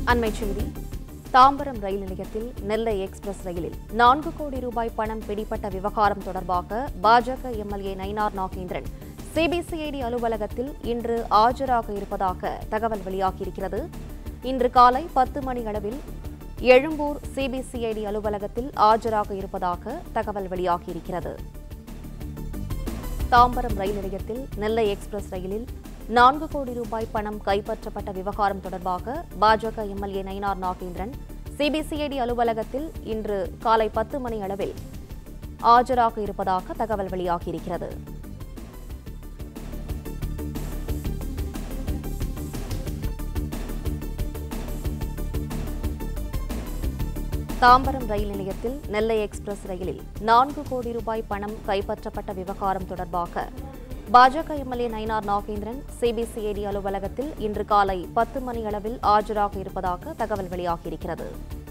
அண்மைச் செய்தி தாம்பரம் ரயில் நிலையத்தில் நெல்லை எக்ஸ்பிரஸ் ரயிலில் நான்கு கோடி ரூபாய் பணம் பிடிபட்ட விவகாரம் தொடர்பாக பாஜக எம்எல்ஏ நயினார் நாகேந்திரன் சிபிசிஐடி அலுவலகத்தில் இன்று ஆஜராக இருப்பதாக தகவல் வெளியாகியிருக்கிறது இன்று காலை பத்து மணி அளவில் எழும்பூர் சிபிசிஐடி அலுவலகத்தில் ஆஜராக இருப்பதாக தகவல் வெளியாகியிருக்கிறது தாம்பரம் ரயில் நிலையத்தில் நெல்லை எக்ஸ்பிரஸ் ரயிலில் நான்கு கோடி ரூபாய் பணம் கைப்பற்றப்பட்ட விவகாரம் தொடர்பாக பாஜக எம்எல்ஏ நயினார் நாகேந்திரன் சிபிசிஐடி அலுவலகத்தில் இன்று காலை பத்து மணி அளவில் ஆஜராக இருப்பதாக தகவல் வெளியாகியிருக்கிறது தாம்பரம் ரயில் நிலையத்தில் நெல்லை எக்ஸ்பிரஸ் ரயிலில் நான்கு கோடி ரூபாய் பணம் கைப்பற்றப்பட்ட விவகாரம் தொடர்பாக பாஜக எம்எல்ஏ நயினார் நாகேந்திரன் சிபிசிஐடி அலுவலகத்தில் இன்று காலை பத்து மணி அளவில் ஆஜராக இருப்பதாக தகவல் வெளியாகியிருக்கிறது